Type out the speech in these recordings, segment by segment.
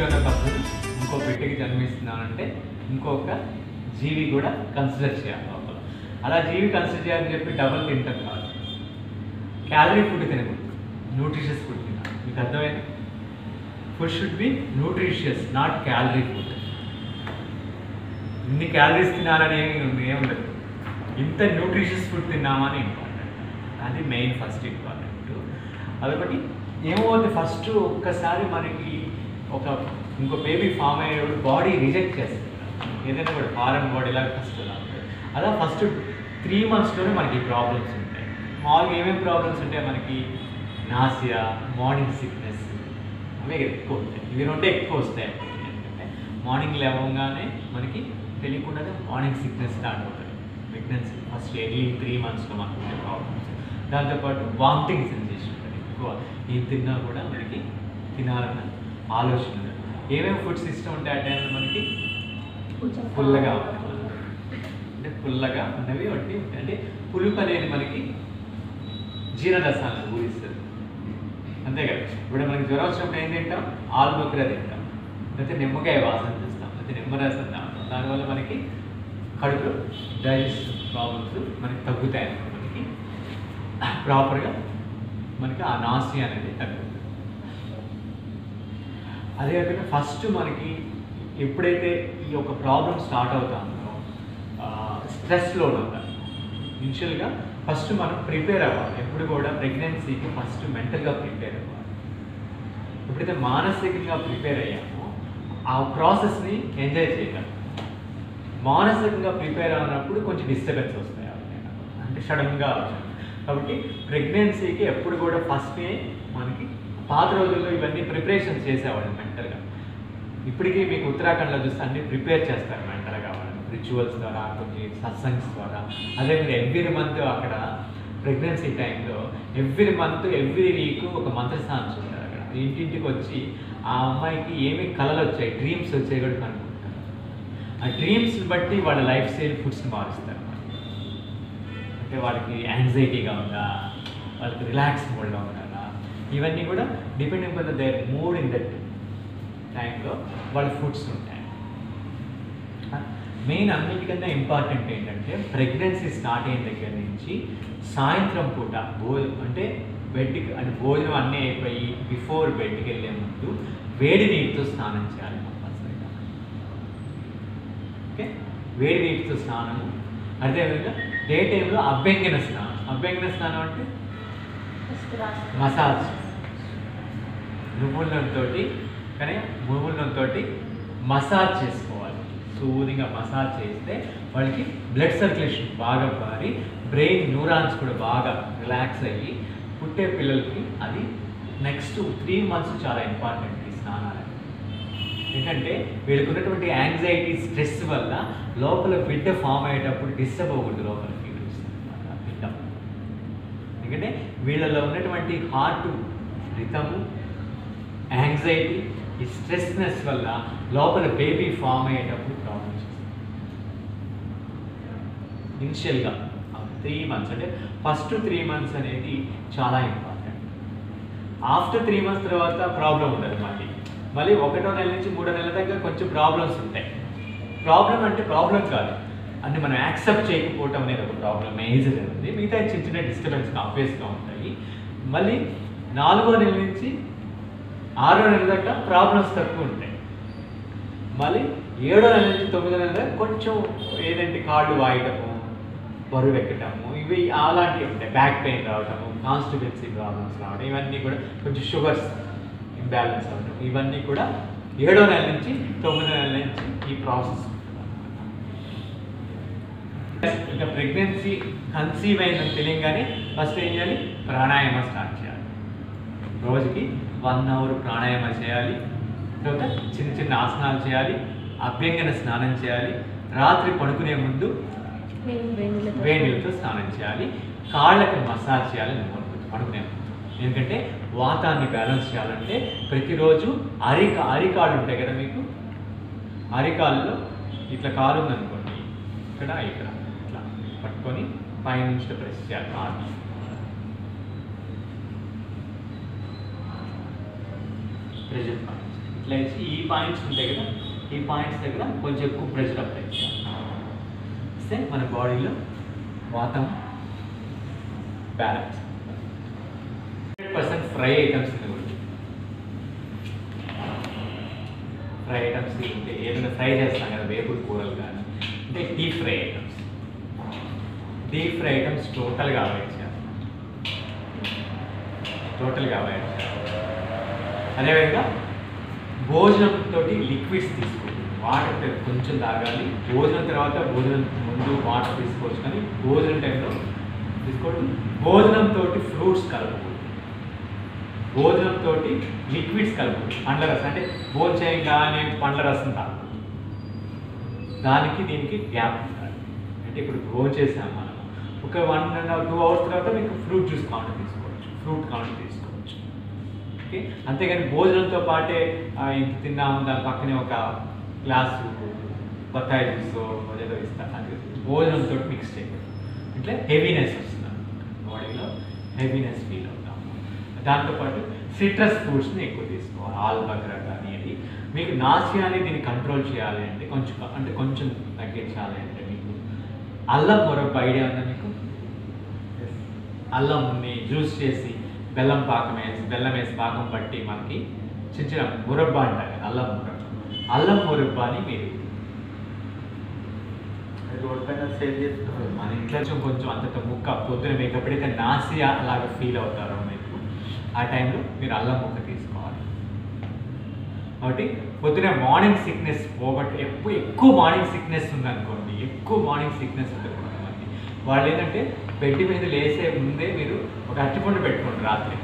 ఉన్నప్పుడు ఇంకో బిడ్డకి జన్మిస్తున్నానంటే ఇంకొక జీవి కూడా కన్సిడర్ చేయాలి లోపల అలా జీవి కన్సిడర్ చేయాలని చెప్పి డబల్ తింటాం కాదు క్యాలరీ ఫుడ్ తినకూడదు న్యూట్రిషియస్ ఫుడ్ తినాలి మీకు అర్థమైంది food should be nutritious not calorie food ఇన్ని క్యాలరీస్ తినాలని ఏమి ఏం ఉండదు ఇంత న్యూట్రిషియస్ ఫుడ్ తిన్నామని ఇంపార్టెంట్ అది మెయిన్ ఫస్ట్ ఇంపార్టెంట్ అదొకటి ఏమవుతుంది ఫస్ట్ ఒక్కసారి మనకి ఒక ఇంకో బేబీ ఫామ్ అయ్యేటప్పుడు బాడీ రిజెక్ట్ చేస్తుంది ఏదైనా కూడా ఫారెన్ బాడీ లాగా ఫస్ట్ అలా ఉంటుంది అలా ఫస్ట్ త్రీ మంత్స్లోనే మనకి ప్రాబ్లమ్స్ ఉంటాయి మామూలుగా ఏమేమి ప్రాబ్లమ్స్ ఉంటాయి మనకి నాసియా మార్నింగ్ సిక్నెస్ అవే ఎక్కువ ఉంటాయి ఇవి రెండే ఎక్కువ వస్తాయి అప్పటికి ఏంటంటే మార్నింగ్ లేవగానే మనకి తెలియకుండానే మార్నింగ్ సిక్నెస్ స్టార్ట్ అవుతుంది ప్రెగ్నెన్సీ ఫస్ట్ ఎర్లీ త్రీ మంత్స్లో మనకు ఉండే ప్రాబ్లమ్స్ దాంతోపాటు వామిటింగ్ సెన్సేషన్ ఉంటుంది ఎక్కువ ఏం తిన్నా కూడా మనకి తినాలన్న ఆలోచన ఉండదు ఏమేమి ఫుడ్ సిస్టమ్ ఉంటాయి ఆ టైంలో మనకి పుల్లగా ఉంటాయి అంటే పుల్లగా ఉన్నవి ఒకటి ఉంటాయి అంటే పులుపు అనేది మనకి జీర్ణరసాలను ఊరిస్తుంది అంతే కదా ఇప్పుడు మనకి జ్వరం వచ్చినప్పుడు ఏం తింటాం ఆలుబొక్కర తింటాం లేకపోతే నిమ్మకాయ వాసన చూస్తాం లేకపోతే నిమ్మరసం తాగుతాం దానివల్ల మనకి కడుపులో డైజెషన్ ప్రాబ్లమ్స్ మనకి తగ్గుతాయి అన్నమాట మనకి ప్రాపర్గా మనకి ఆ నాసి అనేది తగ్గుతుంది అదే కాకుండా ఫస్ట్ మనకి ఎప్పుడైతే ఈ యొక్క ప్రాబ్లం స్టార్ట్ అవుతుందో స్ట్రెస్లో ఉండాలి ఇనిషియల్గా ఫస్ట్ మనం ప్రిపేర్ అవ్వాలి ఎప్పుడు కూడా ప్రెగ్నెన్సీకి ఫస్ట్ మెంటల్గా ప్రిపేర్ అవ్వాలి ఎప్పుడైతే మానసికంగా ప్రిపేర్ అయ్యామో ఆ ప్రాసెస్ని ఎంజాయ్ చేయగలం మానసికంగా ప్రిపేర్ అయినప్పుడు కొంచెం డిస్టర్బెన్స్ వస్తాయి ఎవరికైనా. అంటే సడన్గా వచ్చాయి కాబట్టి ప్రెగ్నెన్సీకి ఎప్పుడు కూడా ఫస్టే మనకి పాత రోజుల్లో ఇవన్నీ ప్రిపరేషన్ చేసేవాళ్ళు మెంటల్గా ఇప్పటికీ మీకు ఉత్తరాఖండ్లో చూస్తే అన్ని ప్రిపేర్ చేస్తారు మెంటల్గా వాళ్ళు రిచువల్స్ ద్వారా కొన్ని సత్సంగ్స్ ద్వారా అదే మీరు ఎవ్రీ మంత్ అక్కడ ప్రెగ్నెన్సీ టైంలో ఎవ్రీ మంత్ ఎవ్రీ వీక్ ఒక మంత్రస్థానం చూస్తారు అక్కడ ఇంటింటికి వచ్చి ఆ అమ్మాయికి ఏమి కళలు వచ్చాయి డ్రీమ్స్ వచ్చాయి కూడా కనుక్కుంటారు ఆ డ్రీమ్స్ బట్టి వాళ్ళ లైఫ్ స్టైల్ ఫుడ్స్ని మారుస్తారు అంటే వాళ్ళకి యాంగ్జైటీగా ఉందా వాళ్ళకి రిలాక్స్ మోడ్లో ఉన్నారా ఇవన్నీ కూడా depending on their mood in that టైంలో వాళ్ళ ఫుడ్స్ ఉంటాయి మెయిన్ అన్నిటికన్నా ఇంపార్టెంట్ ఏంటంటే ప్రెగ్నెన్సీ స్టార్ట్ అయిన దగ్గర నుంచి సాయంత్రం పూట భో అంటే బెడ్కి అంటే భోజనం అన్నీ అయిపోయి బిఫోర్ బెడ్కి వెళ్ళే ముందు వేడి నీటితో స్నానం చేయాలి కంపల్సరీగా ఓకే వేడి నీటితో స్నానము అదేవిధంగా డే టైంలో అభ్యంగన స్నానం అభ్యంగన స్నానం అంటే మసాజ్ నువ్వుల నూనెతోటి కానీ నువ్వుల నూనెతోటి మసాజ్ చేసుకోవాలి సూదిగా మసాజ్ చేస్తే వాళ్ళకి బ్లడ్ సర్క్యులేషన్ బాగా మారి బ్రెయిన్ న్యూరాన్స్ కూడా బాగా రిలాక్స్ అయ్యి పుట్టే పిల్లలకి అది నెక్స్ట్ త్రీ మంత్స్ చాలా ఇంపార్టెంట్ ఈ స్నానాలు ఎందుకంటే వీళ్ళకి ఉన్నటువంటి యాంగ్జైటీ స్ట్రెస్ వల్ల లోపల బిడ్డ ఫామ్ అయ్యేటప్పుడు డిస్టర్బ్ అవ్వకూడదు లోపల ఫీలింగ్స్ అనమాట బిడ్డ ఎందుకంటే వీళ్ళలో ఉన్నటువంటి హార్ట్ రితము యాంగ్జైటీ ఈ స్ట్రెస్నెస్ వల్ల లోపల బేబీ ఫామ్ అయ్యేటప్పుడు ప్రాబ్లమ్స్ ఇనిషియల్గా త్రీ మంత్స్ అంటే ఫస్ట్ త్రీ మంత్స్ అనేది చాలా ఇంపార్టెంట్ ఆఫ్టర్ త్రీ మంత్స్ తర్వాత ప్రాబ్లం ఉండదు మళ్ళీ మళ్ళీ ఒకటో నెల నుంచి మూడో నెలల దగ్గర కొంచెం ప్రాబ్లమ్స్ ఉంటాయి ప్రాబ్లం అంటే ప్రాబ్లం కాదు అంటే మనం యాక్సెప్ట్ చేయకపోవటం అనేది ఒక ప్రాబ్లం మేజర్ ఉంది మిగతా చిన్న చిన్న డిస్టర్బెన్స్ ఆబ్వియస్గా ఉంటాయి మళ్ళీ నాలుగో నెల నుంచి ఆరో నెల దాకా ప్రాబ్లమ్స్ తక్కువ ఉంటాయి మళ్ళీ ఏడో నెల నుంచి తొమ్మిదో నెల దాకా కొంచెం ఏదంటే కాళ్ళు వాయటము బరువు ఎక్కటము ఇవి అలాంటివి ఉంటాయి బ్యాక్ పెయిన్ రావటము కాన్స్టిట్యున్సీ ప్రాబ్లమ్స్ రావడం ఇవన్నీ కూడా కొంచెం షుగర్స్ ఇంబ్యాలెన్స్ అవ్వడం ఇవన్నీ కూడా ఏడో నెల నుంచి తొమ్మిదో నెల నుంచి ఈ ప్రాసెస్ ఇంకా ప్రెగ్నెన్సీ కన్సీవ్ అయిందని తెలియగానే ఫస్ట్ ఏం చేయాలి ప్రాణాయామ స్టార్ట్ చేయాలి రోజుకి వన్ అవర్ ప్రాణాయామ చేయాలి తర్వాత చిన్న చిన్న ఆసనాలు చేయాలి అభ్యంగన స్నానం చేయాలి రాత్రి పడుకునే ముందు వేడి నీళ్ళతో స్నానం చేయాలి కాళ్ళకి మసాజ్ చేయాలి అనుకుంటుంది పడుకునే ముందు ఎందుకంటే వాతాన్ని బ్యాలెన్స్ చేయాలంటే ప్రతిరోజు అరిక అరికాళ్ళు ఉంటాయి కదా మీకు అరికాళ్ళలో ఇట్లా కాలు ఉందనుకోండి ఇక్కడ ఇక్కడ ఇట్లా పట్టుకొని పైనుంచి ప్రెస్ చేయాలి కాలు ప్రెజర్ ఇట్లా వేసి ఈ పాయింట్స్ ఉంటాయి కదా ఈ పాయింట్స్ దగ్గర కొంచెం ఎక్కువ ప్రెషర్ అప్లై చేయాలి ఇస్తే మన బాడీలో వాతం balance hundred percent fry items తినకూడదు ఫ్రై ఐటమ్స్ తింటే ఏదైనా ఫ్రై చేస్తాం కదా వేపుడు కూరలు కానీ అంటే deep fry items deep fry items టోటల్గా అవాయిడ్ చేయాలి టోటల్గా అవాయిడ్ చేయాలి అదేవిధంగా భోజనంతో లిక్విడ్స్ తీసుకోండి వాటర్ కొంచెం తాగాలి భోజనం తర్వాత భోజనం ముందు వాటర్ తీసుకోవచ్చు కానీ భోజనం టైంలో తీసుకోవద్దు భోజనంతో ఫ్రూట్స్ కలపకూడదు భోజనంతో లిక్విడ్స్ కలపకూడదు పండ్ల రసం అంటే భోజనం చేయగానే పండ్ల రసం తాగకూడదు దానికి దీనికి గ్యాప్ ఉండాలి అంటే ఇప్పుడు భోజనం చేసాం మనం ఒక వన్ అండ్ టూ అవర్స్ తర్వాత మీకు ఫ్రూట్ జ్యూస్ కావాలంటే తీసుకోవచ్చు ఫ్రూట్ కావాలంటే తీసుకోవచ్చు ఓకే అంతేగాని భోజనంతో పాటే ఆ, ఇంత తిన్నాము దాని పక్కనే ఒక గ్లాసు బత్తాయి జ్యూస్ ఏదో ఇస్తాను అది భోజనంతో మిక్స్ చేయకూడదు అంటే హెవీనెస్ వస్తుంది బాడీలో హెవీనెస్ ఫీల్ అవుతాము దాంతోపాటు సిట్రస్ ఫ్రూట్స్ని ఎక్కువ తీసుకోవాలి ఆల్బగ్రా కానీ అది మీకు నాసియాని దీన్ని కంట్రోల్ చేయాలి అంటే కొంచెం అంటే కొంచెం తగ్గించాలి అంటే మీకు అల్లం మరొక ఐడియా ఉందా మీకు అల్లంని జ్యూస్ చేసి బెల్లం పాకం వేసి బెల్లం వేసి పాకం పట్టి మనకి చిన్న చిన్న మురబ్బా అంటారు కదా, అల్లం మురబ్బా అల్లం మురబ్బాని మీరు అది రోడ్ పైన సేల్ చేస్తున్నారు మన ఇంట్లో కొంచెం కొంచెం అంతట ముక్క పొద్దున మీకు ఎప్పుడైతే నాసియా లాగా ఫీల్ అవుతారో మీకు ఆ టైంలో మీరు అల్లం ముక్క తీసుకోవాలి కాబట్టి పొద్దున మార్నింగ్ సిక్నెస్ పోగొట్టి ఎప్పుడు ఎక్కువ మార్నింగ్ సిక్నెస్ ఉందనుకోండి ఎక్కువ మార్నింగ్ సిక్నెస్ ఉంటుంది కొంతమంది వాళ్ళు ఏంటంటే బెడ్ మీద లేసే ముందే మీరు ఒక అరటిపండు పెట్టుకోండి రాత్రి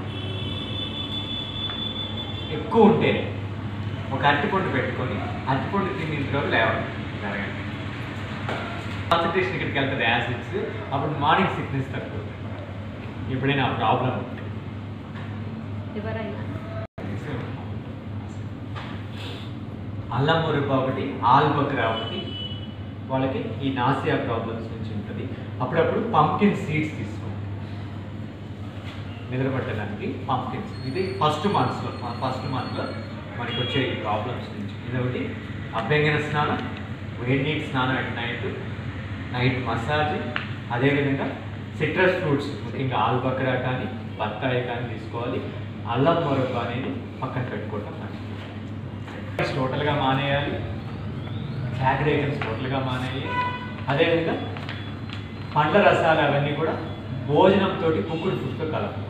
ఎక్కువ ఉంటేనే ఒక అరటిపండు పెట్టుకొని అరటిపండు తిన్న తర్వాత లేవాలి జరగండి కాన్సన్ట్రేషన్ ఇక్కడికి వెళ్తుంది యాసిడ్స్ అప్పుడు మార్నింగ్ సిక్నెస్ తక్కువ ఎప్పుడైనా ప్రాబ్లం ఉంటే ఎవరైనా అల్లం మురుగు ఒకటి ఆల్బక్రా ఒకటి వాళ్ళకి ఈ నాసియా ప్రాబ్లమ్స్ నుంచి ఉంటుంది అప్పుడప్పుడు పంకిన్ సీడ్స్ తీసుకోండి నిద్రపట్టడానికి పంకిన్స్ ఇది ఫస్ట్ మంత్స్లో ఫస్ట్ మంత్లో మనకి వచ్చే ఈ ప్రాబ్లమ్స్ నుంచి ఇదొకటి అభ్యంగన స్నానం వేడి నీటి స్నానం అట్ నైట్ నైట్ మసాజ్ అదేవిధంగా సిట్రస్ ఫ్రూట్స్ ముఖ్యంగా ఆల్బక్రా కానీ బత్తాయి కానీ తీసుకోవాలి అల్లం మొరబ్బ అనేది పక్కన పెట్టుకోవటం మంచిది టోటల్గా మానేయాలి చాకరీ ఐటమ్స్ టోటల్గా మానేయాలి అదేవిధంగా పండ్ల రసాలు అవన్నీ కూడా భోజనంతో కుక్కుడు ఫుడ్తో కలపకూడదు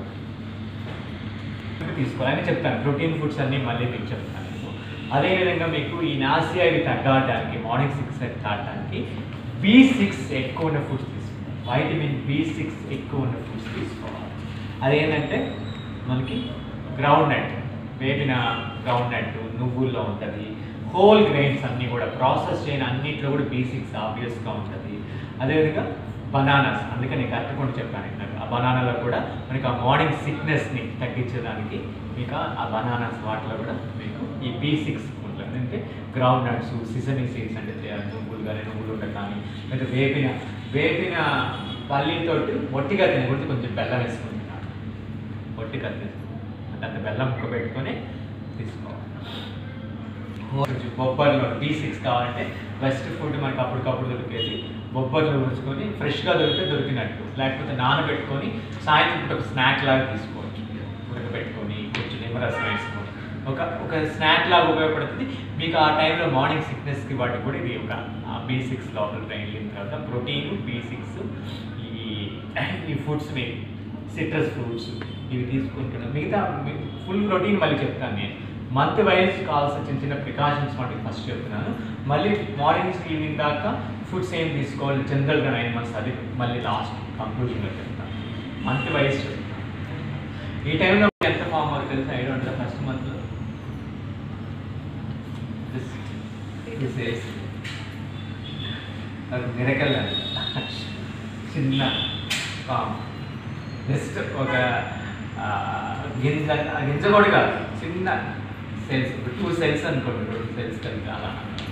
తీసుకోవాలని చెప్తాను ప్రోటీన్ ఫుడ్స్ అన్నీ మళ్ళీ మీకు చెప్తాను నేను. అదేవిధంగా మీకు ఈ నాసియా ఇవి తగ్గడానికి మార్నింగ్ సిక్స్ తగ్గడానికి బి సిక్స్ ఎక్కువ ఉన్న ఫుడ్స్ తీసుకోవాలి వైటమిన్ బి సిక్స్ ఎక్కువ ఉన్న ఫుడ్స్ తీసుకోవాలి అదేంటంటే మనకి గ్రౌండ్ నట్ వేపిన గ్రౌండ్ నట్ నువ్వుల్లో ఉంటుంది హోల్ గ్రెయిన్స్ అన్నీ కూడా ప్రాసెస్ చేయని అన్నింటిలో కూడా బీ సిక్స్ ఆబ్వియస్గా ఉంటుంది అదేవిధంగా బనానాస్ అందుకని నేను కట్టుకొని చెప్పాను ఇందాక ఆ బనానాలో కూడా మనకి ఆ మార్నింగ్ సిక్నెస్ని తగ్గించడానికి మీకు ఆ- ఆ బనానాస్ వాటిలో కూడా మీకు ఈ బీ సిక్స్ ఉంటుంది అంటే గ్రౌండ్ నట్స్ సిసమి సీడ్స్ అంటే తే- నువ్వులు కానీ నువ్వులు ఉంటాయి కానీ లేదా వేపిన వేపిన పల్లీతోటి ఒట్టిగా తినకూడదు కొంచెం బెల్లం వేసుకుంటున్నాను ఒట్టిగా తిన అంటే అంత బెల్లం ముక్క పెట్టుకొని తీసుకోవాలి కొంచెం బొబ్బర్లో బీ సిక్స్ కావాలంటే బెస్ట్ ఫుడ్ మనకి అప్పటికప్పుడు దొరికేది బొబ్బర్లో ఉంచుకొని ఫ్రెష్గా దొరికితే దొరికినట్టు లేకపోతే నానబెట్టుకొని సాయంత్రం పూట ఒక స్నాక్ లాగా తీసుకోవచ్చు ఉడకబెట్టుకొని కొంచెం నిమ్మరసం వేసుకొని ఒక ఒక స్నాక్ లాగా ఉపయోగపడుతుంది మీకు ఆ టైంలో మార్నింగ్ సిక్నెస్కి వాటికి కూడా ఇది ఒక బీ సిక్స్ లోపల వెళ్ళిన తర్వాత ప్రోటీన్ బీ సిక్స్ ఈ ఈ ఫుడ్స్ మీరు సిట్రస్ ఫ్రూట్స్ ఇవి తీసుకుంటున్నాం మిగతా ఫుల్ రొటీన్ మళ్ళీ చెప్తాను నేను మంత్ వైజ్ కావాల్సిన చిన్న చిన్న ప్రికాషన్స్ మటుకు ఫస్ట్ చెప్తున్నాను మళ్ళీ మార్నింగ్ నుంచి ఈవినింగ్ దాకా ఫుడ్స్ ఏం తీసుకోవాలి జనరల్గా నైన్ మంత్స్ అది మళ్ళీ లాస్ట్ కంక్లూజన్లో చెప్తాను మంత్ వైజ్ చెప్తాను ఈ టైంలో ఎంత ఫామ్ అవుతుంది తెలుసా ఐదు వందల ఫస్ట్ మంత్లో అది మిరకల్ చిన్న ఫామ్ జస్ట్ ఒక ఆ, గింజ ఆ గింజ కూడా కాదు చిన్న సెల్స్ టూ సెల్స్ అనుకోండి రెండు సెల్స్ కలిపి అలా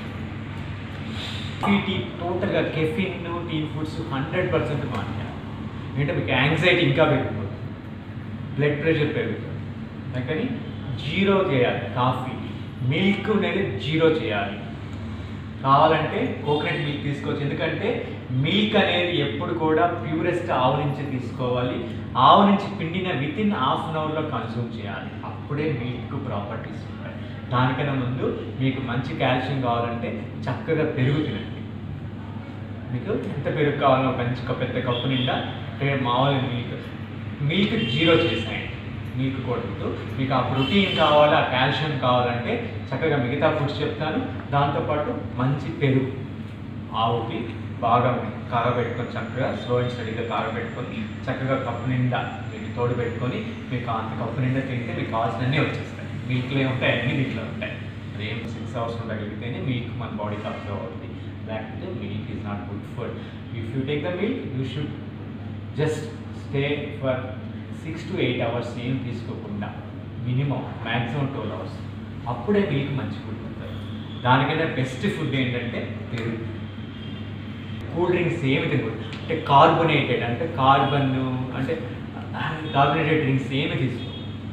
టీ టోటల్గా caffeine tea foods hundred percent మాట్లాడాలి ఏంటంటే మీకు యాంగ్జైటీ ఇంకా పెరిగిపోతుంది బ్లడ్ ప్రెషర్ పెరుగుతుంది అందుకని జీరో చేయాలి కాఫీ మిల్క్ అనేది జీరో చేయాలి కావాలంటే కోకోనట్ మిల్క్ తీసుకోవచ్చు ఎందుకంటే మిల్క్ అనేది ఎప్పుడు కూడా ప్యూరెస్ట్ ఆవు నుంచి తీసుకోవాలి ఆవు నుంచి పిండిన విత్ ఇన్ హాఫ్ అన్ అవర్లో కన్సూమ్ చేయాలి అప్పుడే మిల్క్ ప్రాపర్టీస్ ఉంటాయి దానికన్నా ముందు మీకు మంచి కాల్షియం కావాలంటే చక్కగా పెరుగు తినండి మీకు ఎంత పెరుగు కావాలో మంచి ఒక పెద్ద కప్పు నిండా పే- మామూలు మిల్క్ మిల్క్ జీరో చేసేయండి మిల్క్ కొడుతూ మీకు ఆ ప్రోటీన్ కావాలి ఆ కాల్షియం కావాలంటే చక్కగా మిగతా ఫుడ్స్ చెప్తాను దాంతోపాటు మంచి పెరుగు ఆవుకి బాగా కాగబెట్టుకొని చక్కగా స్లో అండ్ స్టడీగా కాగబెట్టుకొని చక్కగా కప్పు నిండా మీకు తోడు పెట్టుకొని మీకు అంత కప్పు నిండా తింటే మీకు కావాల్సినవన్నీ వచ్చేస్తాయి మిల్క్లో ఉంటాయి అన్ని దీంట్లో ఉంటాయి అదేం సిక్స్ అవర్స్ ఉండగలిగితేనే మిల్క్ మన బాడీకి అబ్జర్వ్ అవుతుంది లేకపోతే milk is not good food if you take the milk you should just stay for six to eight hours ఏం తీసుకోకుండా మినిమం మ్యాక్సిమం ట్వెల్వ్ అవర్స్ అప్పుడే మిల్క్ మంచి ఫుడ్ ఉంటుంది దానికంటే బెస్ట్ ఫుడ్ ఏంటంటే పెరుగు కూల్ డ్రింక్స్ ఏమి తినకూడదు అంటే కార్బొనేటెడ్ అంటే కార్బన్ అంటే కార్బొనేటెడ్ డ్రింక్స్ ఏమి తీసుకో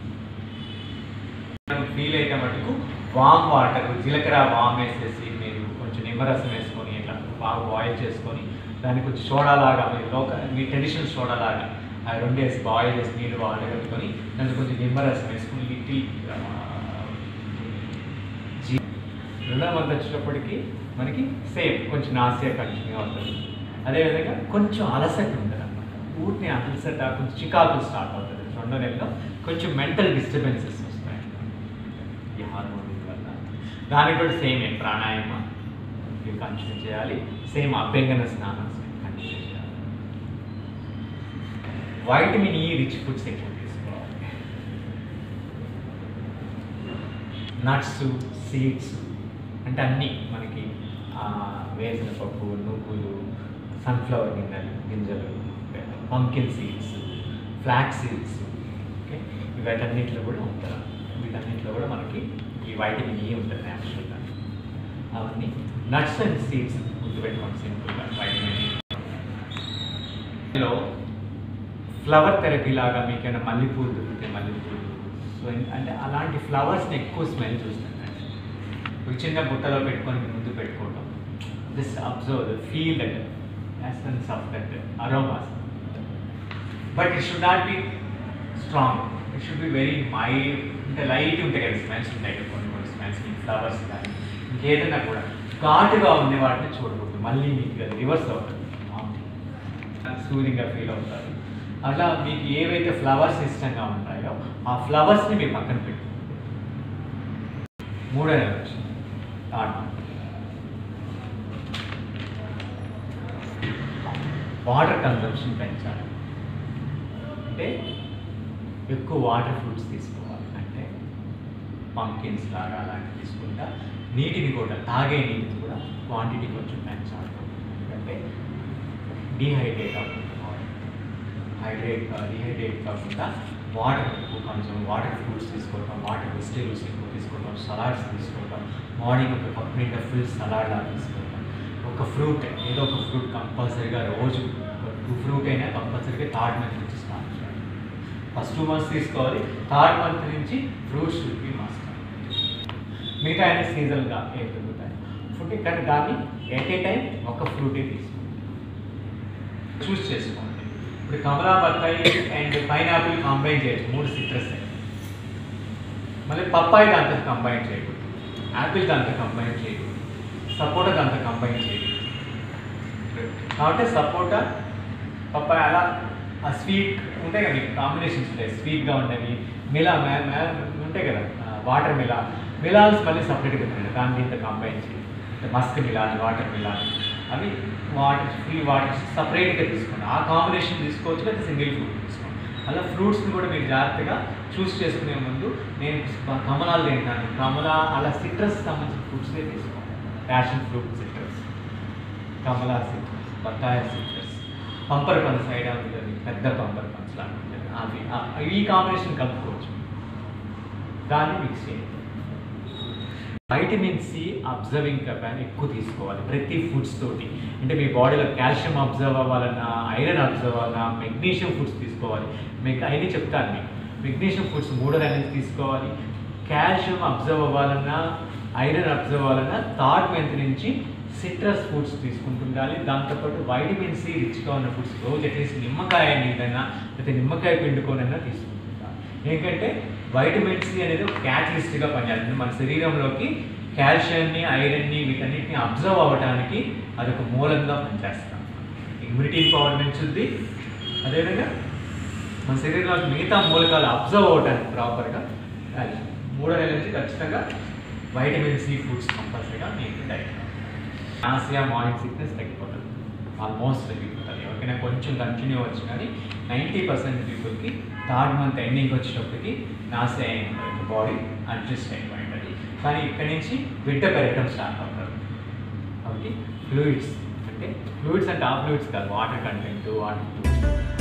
ఫీల్ అయితే మటుకు వామ్ వాటర్ జీలకర్ర వామ్ వేసేసి మీరు కొంచెం నిమ్మరసం వేసుకొని ఇట్లా బాగా బాయిల్ చేసుకొని దానికి కొంచెం సోడా లాగా మీ లోక మీ ట్రెడిషనల్ సోడా లాగా ఆ రెండు వేసి బాయిల్ చేసి నీళ్ళు బాగా కలుపుకొని దాంట్లో కొంచెం నిమ్మరసం వేసుకొని లిటిల్ జీ రెండో మంత్ వచ్చేటప్పటికి మనకి సేమ్ కొంచెం నాసియా కంటిన్యూ అవుతుంది అదేవిధంగా కొంచెం అలసట ఉంటుంది అనమాట ఊరిని అలసట కొంచెం చికాకులు స్టార్ట్ అవుతుంది రెండో నెలలో కొంచెం మెంటల్ డిస్టర్బెన్సెస్ వస్తాయి ఈ హార్మోన్ వల్ల దానికి కూడా సేమ్ ప్రాణాయామ ఇవి కంటిన్యూ చేయాలి సేమ్ అభ్యంగన స్నానం కంటిన్యూ చేయాలి వైటమిన్ ఈ రిచ్ ఫుడ్స్ ఎక్కువ తీసుకోవాలి నట్స్ సీడ్స్ అంటే అన్నీ మనకి ఆ, వేసిన పప్పు నువ్వులు సన్ఫ్లవర్ గింజలు గింజలు pumpkin seeds flax seeds okay వీటన్నిటిలో కూడా ఉంటారు వీటన్నిటిలో కూడా మనకి ఈ వైటమిన్ ఈ ఉంటుంది యాక్చువల్గా అవన్నీ నట్స్ అండ్ సీడ్స్ గుర్తుపెట్టుకోండి సింపుల్గా వైటమిన్ లో ఫ్లవర్ థెరపీ లాగా మీకు ఏమైనా మల్లెపూలు దొరికితే మల్లెపూలు సో అంటే అలాంటి ఫ్లవర్స్ని ఎక్కువ స్మెల్ చూస్తాను ఒక చిన్న బుట్టలో పెట్టుకొని ముందు పెట్టుకోవడం just observe feel that essence of that aromas but it should not be strong it should be very mild అంటే లైట్ ఉంటాయి కదా స్మెల్స్ ఉంటాయి కదా కొన్ని కొన్ని స్మెల్స్ ఫ్లవర్స్ కానీ ఇంకేదైనా కూడా ఘాటుగా ఉండే వాటిని చూడకూడదు మళ్ళీ మీకు అది రివర్స్ అవుతుంది సూదింగ్గా ఫీల్ అవుతారు అట్లా మీకు ఏవైతే ఫ్లవర్స్ ఇష్టంగా ఉంటాయో ఆ ఫ్లవర్స్ని మీరు పక్కన పెట్టు మూడో నెల వచ్చింది థర్డ్ వాటర్ కన్సంప్షన్ పెంచాలి అంటే ఎక్కువ వాటర్ ఫ్రూట్స్ తీసుకోవాలి అంటే పంకిన్స్ లాగా అలాంటివి తీసుకుంటా నీటిని కూడా తాగే నీటిని కూడా క్వాంటిటీ కొంచెం పెంచాలి ఎందుకంటే డీహైడ్రేట్ అవ్వకుండా హైడ్రేట్ డీహైడ్రేట్ కాకుండా వాటర్ ఎక్కువ కొంచెం వాటర్ ఫ్రూట్స్ తీసుకోవటం వాటర్ వెజిటేబుల్స్ ఎక్కువ తీసుకోవటం సలాడ్స్ తీసుకోవటం మార్నింగ్ ఒక కప్ నిండా ఫుల్ సలాడ్ లాగా తీసుకోవటం ఒక ఫ్రూట్ ఏదో ఒక ఫ్రూట్ కంపల్సరీగా రోజు టూ ఫ్రూట్ అయినా కంపల్సరీగా థర్డ్ మంత్ నుంచి స్టార్ట్ చేయాలి ఫస్ట్ టూ మంత్స్ తీసుకోవాలి థర్డ్ మంత్ నుంచి ఫ్రూట్స్ బి మస్ట్ మిగతా అన్ని సీజన్గా ఏం దొరుకుతాయి ఫుడ్ కానీ దాన్ని ఎట్ ఏ టైం ఒక ఫ్రూటే తీసుకోండి చూస్ చేసుకోండి ఇప్పుడు కమలా బత్తాయి అండ్ పైనాపిల్ కంబైన్ చేయొచ్చు మూడు సిట్రస్ మళ్ళీ పప్పాయి దాంతో కంబైన్ చేయకూడదు యాపిల్ దాంతో కంబైన్ చేయకూడదు సపోటా దాంతో కంబైన్ చేయకూడదు కాబట్టి సపోటా పప్పాయి అలా ఆ స్వీట్ ఉంటాయి కదా కాంబినేషన్స్ ఉంటాయి స్వీట్గా ఉండేవి మిలా మే మే- ఉంటాయి కదా వాటర్ మిలా మిలాన్స్ మళ్ళీ సపరేట్గా తినండి దాన్ని దీంతో కంబైన్ చేయండి మస్క్ మిలాన్ వాటర్ మిలాన్ అవి వాటర్ ఫ్రీ వాటర్ సపరేట్గా తీసుకోండి ఆ కాంబినేషన్ తీసుకోవచ్చు లేదా సింగిల్ ఫ్రూట్ తీసుకోండి అలా ఫ్రూట్స్ని కూడా మీరు జాగ్రత్తగా చూస్ చేసుకునే ముందు నేను కమలాలు తింటాను కమలా అలా సిట్రస్ సంబంధించిన ఫ్రూట్స్నే తీసుకోండి ప్యాషన్ ఫ్రూట్ సిట్రస్ కమలా సిట్రస్ బత్తాయ సిట్రస్ పంపర్ పన్స్ ఐడియా ఉంటుంది పెద్ద పంపర్ పన్స్ లాగా ఉంటుంది అవి ఆ- ఈ కాంబినేషన్ కలుపుకోవచ్చు దాన్ని మిక్స్ చేయండి వైటమిన్ సి అబ్జర్వింగ్ కెపాన్ ఎక్కువ తీసుకోవాలి ప్రతి ఫుడ్స్ తోటి అంటే మీ బాడీలో కాల్షియం అబ్జర్వ్ అవ్వాలన్నా ఐరన్ అబ్జర్వ్ అవ్వాలన్నా మెగ్నీషియం ఫుడ్స్ తీసుకోవాలి మీకు అవన్నీ చెప్తాను మీకు మెగ్నీషియం ఫుడ్స్ మూడో నెల నుంచి తీసుకోవాలి కాల్షియం అబ్జర్వ్ అవ్వాలన్నా ఐరన్ అబ్జర్వ్ అవ్వాలన్నా థర్డ్ మంత్ నుంచి సిట్రస్ ఫుడ్స్ తీసుకుంటుండాలి దాంతోపాటు వైటమిన్ సి రిచ్గా ఉన్న ఫుడ్స్ రోజు అట్లీస్ట్ నిమ్మకాయ నీదైనా లేకపోతే నిమ్మకాయ పిండుకోనైనా తీసుకుంటుండాలి ఎందుకంటే వైటమిన్ సి అనేది ఒక క్యాటలిస్ట్గా పనిచేస్తుంది మన శరీరంలోకి కాల్షియాన్ని ఐరన్ని వీటన్నిటిని అబ్జర్వ్ అవ్వడానికి అదొక మూలంగా పనిచేస్తాం ఇమ్యూనిటీ పవర్ పెంచుద్ది అదేవిధంగా మన శరీరంలోకి మిగతా మూలకాలు అబ్జర్వ్ అవ్వడానికి ప్రాపర్గా కాల్షియం మూడో నెలల నుంచి ఖచ్చితంగా వైటమిన్ సి ఫుడ్స్ కంపల్సరీగా మీకు డైట్ ఆసియా మార్నింగ్ సిక్నెస్ తగ్గిపోతుంది ఆల్మోస్ట్ తగ్గిపోతుంది ఎవరికైనా కొంచెం కంటిన్యూ వచ్చు కానీ నైంటీ పర్సెంట్ పీపుల్కి థర్డ్ మంత్ ఎండింగ్ వచ్చేటప్పటికి నాసియా అయి ఉంటుంది బాడీ అడ్జస్ట్ అయిపోయి ఉంటుంది కానీ ఇక్కడి నుంచి బిడ్డ పెరగడం స్టార్ట్ అవుతుంది కాబట్టి ఫ్లూయిడ్స్ అంటే ఫ్లూయిడ్స్ అంటే ఆ ఫ్లూయిడ్స్ కాదు వాటర్ కంటెంట్ వాటర్